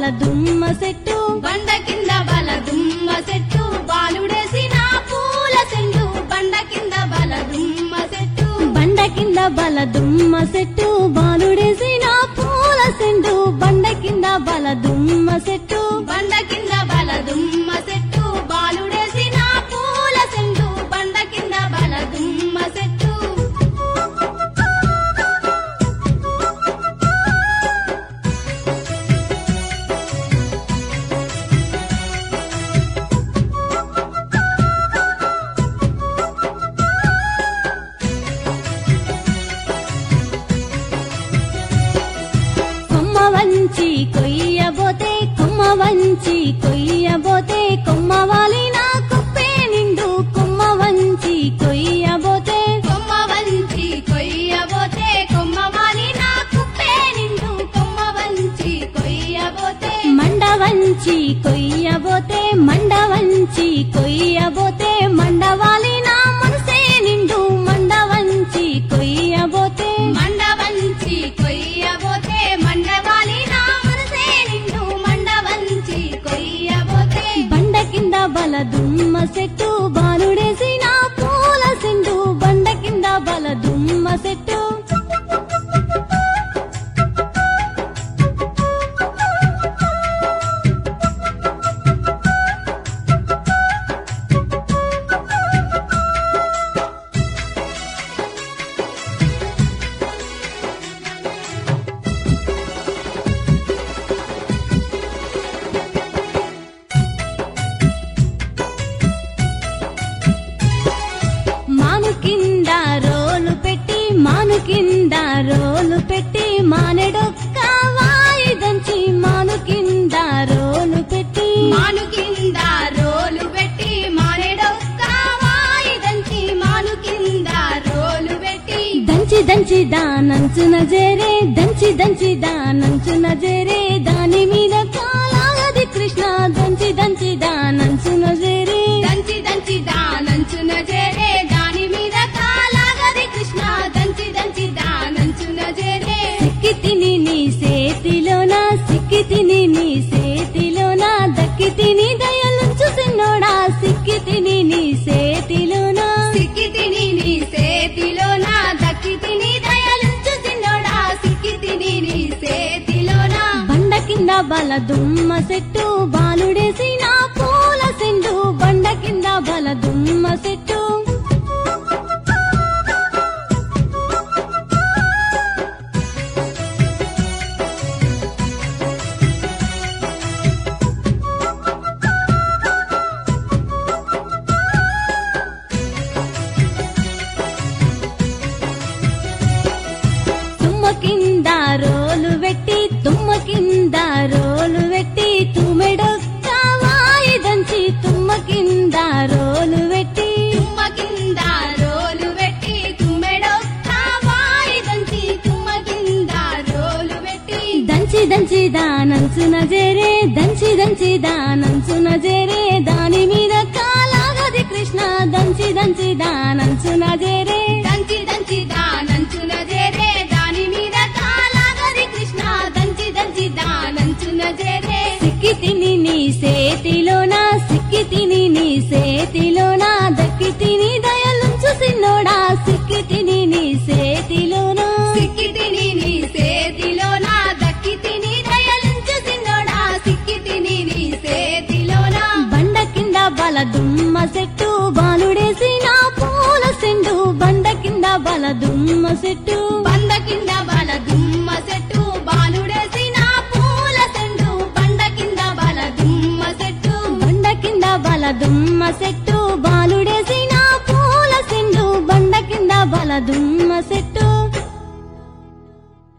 దుమ్మ చెట్టు బండ కింద బల దుమ్మ చెట్టు బాలుడేసిన పూల చెండు బండ కింద బల దుమ్మ చెట్టు బండ కింద బల దుమ్మ చెట్టు బాలుడేసిన పూల సెండు బండ కింద బల దుమ్మ చెట్టు బండ కింద బల దుమ్మ చెట్టు బాలుడేసిన పూల చెండు బండ కింద బల దుమ్మ చెట్టు కొమ్మ వంచి కొయ్యబోతే కొమ్మ వంచి కొయ్యబోతే కొమ్మ వాలిన కుప్పే నిండు కొమ్మ వంచి కొయ్యబోతే కొమ్మ వంచి కొయ్యబోతే కొమ్మ వాలి నా కుప్పే నిండు కొమ్మ వంచి కొయ్యబోతే మండ వంచి కొయ్యబోతే మండ వంచి కొయ్యబోతే మండ వాలిన మనసే నిండు మండ వంచి కొయ్యబోతే మండ వంచి కొయ్యబోతే మండ వాలి నా మనసే నిండు మండ వంచి కొయ్యబోతే బండ కింద బల దుమ్మ చెట్టు బాలుడేసిన పూల సిండు బండ కింద బల దుమ్మ చెట్టు మాను కింద రోలు పెట్టి మాను కింద రోలు పెట్టి మానెడొక్క వాయి దంచి మాను కింద రోలు పెట్టి మాను కింద రోలు పెట్టి మానేడొక్క వాయిదంచి మాను కింద రోలు పెట్టి దంచి దంచి దానంచున జేరే దంచి దంచి దానంచున జేరే దాని మీద కాలాగది కృష్ణ దంచి దంచి దానంచున జేరే దంచి దంచి దానంచున చేరే దాని మీద కాలాగది కృష్ణ దంచి దంచి దానంచున చేరే సిక్కి తిని నీ సేతిలోన సిక్కి తిని నీ సేతిలోన దక్కి తిని దయలుంచు సిన్నోడా సిక్కి తిని నీ సేతిలోన సిక్కి తిని నీ సేతిలో నా దక్కి తిని దయలుంచు సిన్నోడా సిక్కి తిని నీ సేతిలోనా బండ కింద బల దుమ్మ చెట్టు బాలుడేసిన పూల సెండు బండ కింద బల దుమ్మ చెట్టు తుమ్మ కింద రోలు పెట్టి తుమ్మ కింద రోలు పెట్టి తుమ్మెడొక్క వాయి దంచి తుమ్మ కింద రోలు పెట్టి తుమ్మ కింద రోలు పెట్టి తుమ్మెడొక్క వాయిదంచి తుమ్మ కింద రోలు పెట్టి దంచి దంచి దానంచున జేరే దంచి దంచి దానంచున జేరే దాని మీద కాలాగది కృష్ణ దంచి దంచి దానంచున జేరే దంచి దంచి దానంచున చేరే దాని మీద కాలాగది కృష్ణ దంచి దంచి దానంచున చేరే సిక్కి తిని నీ సేతిలోన సిక్కి తిని నీ సేతిలోన దక్కి తిని దయలుంచు సిన్నోడా సిక్కి తిని నీ సేతిలోన సిక్కి తిని నీ సేతిలో నా దక్కి తిని దయలుంచు సిన్నోడా సిక్కి తిని నీ సేతిలో నా బండ కింద బల దుమ్మ చెట్టు బాలుడేసిన పూల సెండు బండ కింద బల దుమ్మ చెట్టు బండ కింద బల దుమ్మ చెట్టు బాలుడేసిన పూల చెండు బండ కింద బల దుమ్మ చెట్టు బండ కింద బల దుమ్మ చెట్టు బాలుడేసిన పూల సెండు బండ కింద బల దుమ్మ చెట్టు